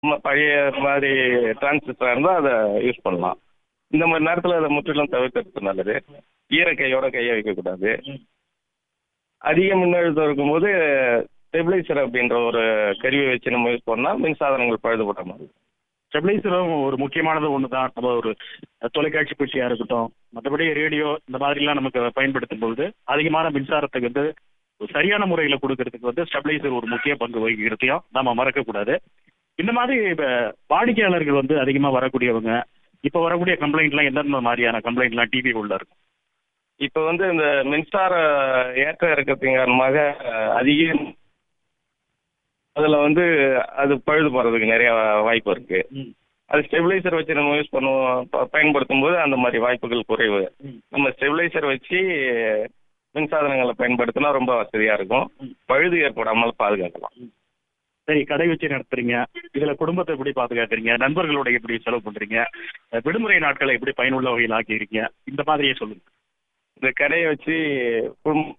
நம்ம பழைய மாதிரி டிரான்சிஸ்டராக இருந்தால் அதை யூஸ் பண்ணலாம் இந்த மாதிரி நேரத்தில் அதை முற்றிலும் தவிர்க்கிறது நல்லது ஈரக்கையோட கையை வைக்கக்கூடாது அதிக மின்னழுத்தம் இருக்கும்போது ஸ்டெபிளைசர் அப்படின்ற ஒரு கருவியை வச்சு நம்ம யூஸ் பண்ணால் மின்சாதனங்கள் பழுதுபட்ட மாதிரி ஸ்டெபிளைசரும் ஒரு முக்கியமானது ஒன்று தான் நம்ம ஒரு தொலைக்காட்சி பெட்டியாக இருக்கட்டும் மற்றபடி ரேடியோ இந்த மாதிரிலாம் நமக்கு பயன்படுத்தும் பொழுது அதிகமான மின்சாரத்துக்கு வந்து ஒரு சரியான முறையில் கொடுக்கறதுக்கு வந்து ஸ்டெபிளைசர் ஒரு முக்கிய பங்கு வகிக்கிறதையும் நம்ம மறக்கக்கூடாது இந்த மாதிரி இப்போ வாடிக்கையாளர்கள் வந்து அதிகமாக வரக்கூடியவங்க இப்போ வரக்கூடிய கம்ப்ளைண்ட்லாம் எந்தெந்த மாதிரியான கம்ப்ளைண்ட்லாம் டிவி உள்ள இருக்கும் இப்போ வந்து இந்த மின்சார ஏற்ற இறக்கத்தின் காரணமாக அஹ், அதிக அதில் வந்து அது பழுது போகிறதுக்கு நிறைய வாய்ப்பு இருக்கு அது ஸ்டெபிளைசர் வச்சு நம்ம யூஸ் பண்ணுவோம் ப- பயன்படுத்தும் போது அந்த மாதிரி வாய்ப்புகள் குறைவு நம்ம ஸ்டெபிளைசர் வச்சு மின்சாதனங்களை பயன்படுத்தினா ரொம்ப வசதியாக இருக்கும் பழுது ஏற்படாமல் பாதுகாக்கலாம் சரி கடை வச்சு நடத்துறீங்க இதுல குடும்பத்தை எப்படி பாதுகாக்கிறீங்க நண்பர்களோட எப்படி செலவு பண்றீங்க அஹ் விடுமுறை நாட்களை எப்படி பயனுள்ள வகையில் ஆக்கியிருக்கீங்க இந்த மாதிரியே சொல்லுங்க இந்த கடையை வச்சு குடும்பம்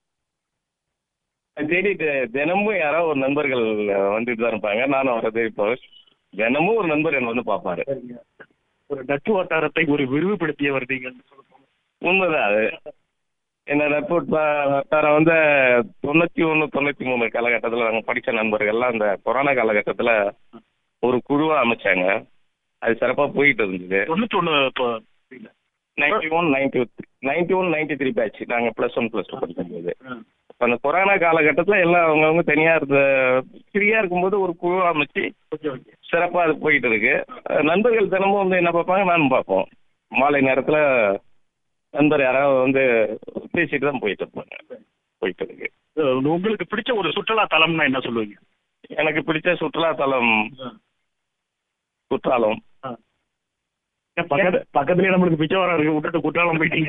தேடிட்டு தினமும் யாராவது ஒரு நண்பர்கள் வந்துட்டு தான் இருப்பாங்க நானும் அவரை தேடி போவேன் தினமும் ஒரு நண்பர் என்னை வந்து பார்ப்பாரு ஒரு நட்பு வட்டாரத்தை ஒரு விரிவுபடுத்தியவர் நீங்கள் உண்மைதான் அது என்ன நட்பு வட்டா- வட்டாரம் வந்து தொண்ணூற்றி ஒன்று தொண்ணூற்றி மூணு காலகட்டத்தில் நாங்கள் படித்த நண்பர்கள்லாம் அந்த கொரோனா காலகட்டத்தில் ஒரு குழுவாக அமைச்சாங்க அது சிறப்பாக போயிட்டு இருந்தது தொண்ணூத்தி ஒண்ணு இப்போ ninety one ninety ninety one ninety three batch நாங்கள் ப்ளஸ் ஒன் ப்ளஸ் டூ படிக்கும்போது அப்ப அந்த கொரோனா காலகட்டத்தில் எல்லாம் அவங்கவுங்க தனியாக இருந்த ஃப்ரீயாக இருக்கும்போது ஒரு குழு அமைச்சு சிறப்பாக அது போயிட்டு இருக்கு அஹ் நண்பர்கள் தினமும் வந்து என்ன பார்ப்பாங்க நானும் பார்ப்போம் மாலை நேரத்தில் நண்பர் யாராவது வந்து பேசிட்டு தான் போயிட்டு இருப்பாங்க போயிட்டு இருக்கு அஹ் உங்களுக்கு பிடிச்ச ஒரு சுற்றுலா தலம்னா என்ன சொல்லுவீங்க எனக்கு பிடிச்ச சுற்றுலாத்தலம் குற்றாலம் ஏன் பக்கத்து பக்கத்துலயே நம்மளுக்கு பிச்சைவரம் இருக்கு விட்டுட்டு குற்றாலம் போயிட்டீங்க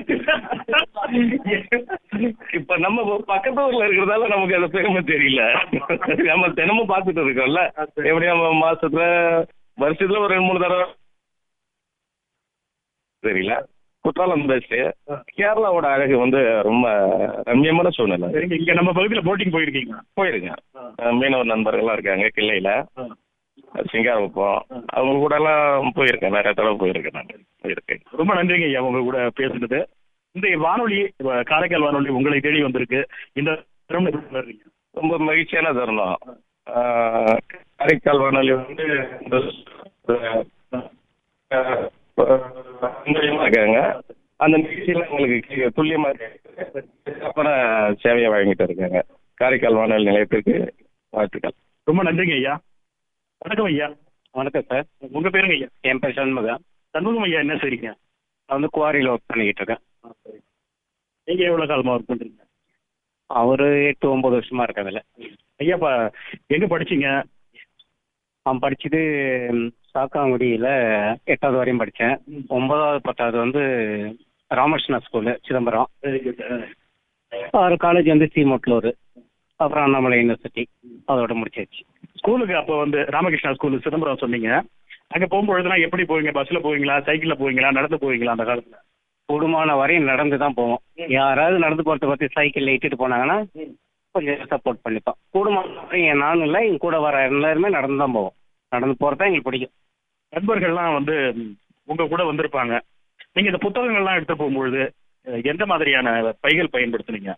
இப்ப நம்ம ஒரு பக்கத்து ஊர்ல இருக்கிறதால நமக்கு அது பெருமை தெரியல நம்ம தினமும் பார்த்துட்டு இருக்கோம்ல எப்படி நம்ம மாசத்துல வருஷத்துல ஒரு ரெண்டு மூணு தடவை தெரியல குற்றாலம் பெஸ்ட் கேரளாவோட அழகு வந்து ரொம்ப ரம்மியமான சூழ்நிலை சரிங்க இங்க நம்ம பகுதியில போட்டிங் போயிருக்கீங்க போயிருக்கேன் அஹ் மீனவர் நண்பர்கள்லாம் இருக்காங்க கிள்ளையில சிங்காரப்பம் அவங்க கூட எல்லாம் போயிருக்கேன் நிறைய தடவை போயிருக்கேன் நான் போயிருக்கேன் ரொம்ப நன்றிங்க ஐயா உங்க கூட பேசுனது இந்த வானொலி அஹ் காரைக்கால் வானொலி உங்களை தேடி வந்திருக்கு இந்த தருணம் எப்படி உணர்றீங்க? ரொம்ப மகிழ்ச்சியான தருணம் ஆஹ் காரைக்கால் வானொலி வந்து இந்த, ஆஹ், ஆஹ், இருக்காங்க அந்த நிகழ்ச்சியில எங்களுக்கு துல்லியமா அப்புறம் சேவையை வழங்கிட்டு இருக்காங்க காரைக்கால் வானொலி நிலையத்திற்கு வாழ்த்துக்கள் ரொம்ப நன்றிங்க ஐயா வணக்கம் ஐயா வணக்கம் சார் உங்க பேருங்க ஐயா என் பேர் சண்முகம் சண்முகம் ஐயா என்ன செய்றீங்க நான் வந்து குவாரியில் ஒர்க் பண்ணிக்கிட்டு இருக்கேன் நீங்க எவ்வளவு காலமா ஒர்க் பண்றீங்க அவர் எட்டு ஒம்பது வருஷமா இருக்கதில்ல ஐயா பா எங்க படிச்சீங்க அவன் படிச்சது ம், சாக்காங்குடியில் எட்டாவது வரையும் படித்தேன் ஒன்பதாவது பத்தாவது வந்து ராமகிருஷ்ணா ஸ்கூலு சிதம்பரம் அவர் காலேஜ் வந்து சீமோட்லூர் அப்புறம் அண்ணாமலை யூனிவர்சிட்டி அதோட முடிச்சாச்சு ஸ்கூலுக்கு அப்போ வந்து ராமகிருஷ்ணா ஸ்கூல் சிதம்பரம் சொன்னீங்க அங்க போகும்பொழுதுலாம் எப்படி போவீங்க பஸ்ல போவீங்களா சைக்கிள்ல போவீங்களா நடந்து போவீங்களா அந்த காலத்துல கூடுமான வரையும் நடந்து தான் போவோம் யாராவது நடந்து போகிறத பற்றி சைக்கிளில் இட்டுட்டு போனாங்கன்னா கொஞ்சம் சப்போர்ட் பண்ணிப்போம் கூடுமான வரையும் நானும் இல்லை எங்க கூட வர எல்லாருமே நடந்து தான் போவோம் நடந்து போகிறது தான் எங்களுக்கு பிடிக்கும் நண்பர்கள்லாம் வந்து ம், உங்க கூட வந்திருப்பாங்க நீங்க இந்த புத்தகங்கள்லாம் எடுத்து போகும்பொழுது அஹ், எந்த மாதிரியான பைகள் பயன்படுத்துனீங்க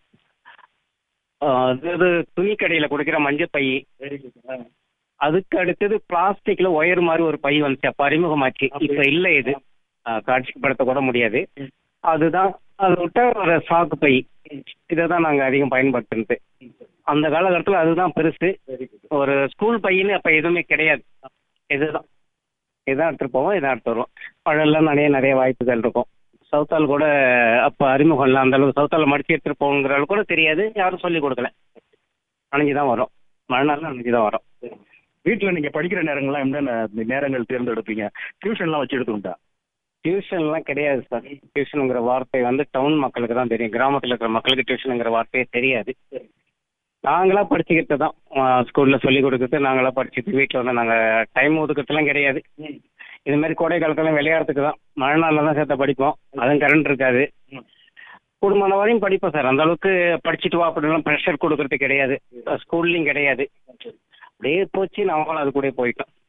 ஆஹ் அது இது துணி கடையில் கொடுக்குற மஞ்சள் பை அதுக்கு அடுத்தது பிளாஸ்டிக்ல ஒயர் மாதிரி ஒரு பை வந்துச்சு அப்போ அறிமுகமாச்சு இப்போ இல்லை இது ஆஹ் காட்சிப்படுத்த கூட முடியாது அதுதான் அதை விட்டா ஒரு சாக்கு பை இதை தான் நாங்கள் அதிகம் பயன்படுத்துனது அந்த காலகட்டத்தில் அதுதான் பெருசு ஒரு ஸ்கூல் பையன்னு அப்போ எதுவுமே கிடையாது இதுதான் இதான் எடுத்துகிட்டு போவோம் இதான் எடுத்து வருவோம் பழம்லாம் நிறைய நிறைய வாய்ப்புகள் இருக்கும் சவுத்தால் கூட அப்போ அறிமுகம் இல்லை அந்த அளவுக்கு சவுத்தால் மடிச்சு எடுத்துகிட்டு போகணுங்கிற அளவுக்கு கூட தெரியாது யாரும் சொல்லி கொடுக்கல அணைஞ்சு தான் வரும் மழை நாளில் அணைஞ்சு தான் வரும் வீட்டுல நீங்க படிக்கிற நேரங்கள்லாம் என்னென்ன நேரங்கள் தேர்ந்தெடுப்பீங்க டியூஷன்லாம் வச்சு எடுத்துக்கிட்டா டியூஷன்லாம் கிடையாது சார் டியூஷனுங்கிற வார்த்தை வந்து டவுன் மக்களுக்கு தான் தெரியும் கிராமத்தில் இருக்கிற மக்களுக்கு டியூஷனுங்கிற வார்த்தையே தெரியாது நாங்களா படிச்சுக்கிட்டு தான் ஸ்கூலில் சொல்லி கொடுக்குறது நாங்களா படிச்சுட்டு வீட்டில் வந்து நாங்கள் டைம் ஒதுக்கிறதுலாம் கிடையாது இது மாதிரி கோடை காலத்துல விளையாடுறதுக்கு தான் மழை நாளில் தான் சேர்த்த படிப்போம் அதுவும் கரண்ட் இருக்காது குடும்பம் வரையும் படிப்போம் சார் அந்த அளவுக்கு படிச்சுட்டு வா அப்படிலாம் ப்ரெஷர் கொடுக்கறது கிடையாது ஸ்கூல்லையும் கிடையாது அப்படியே போச்சு நாமளும் அது கூட போயிட்டோம்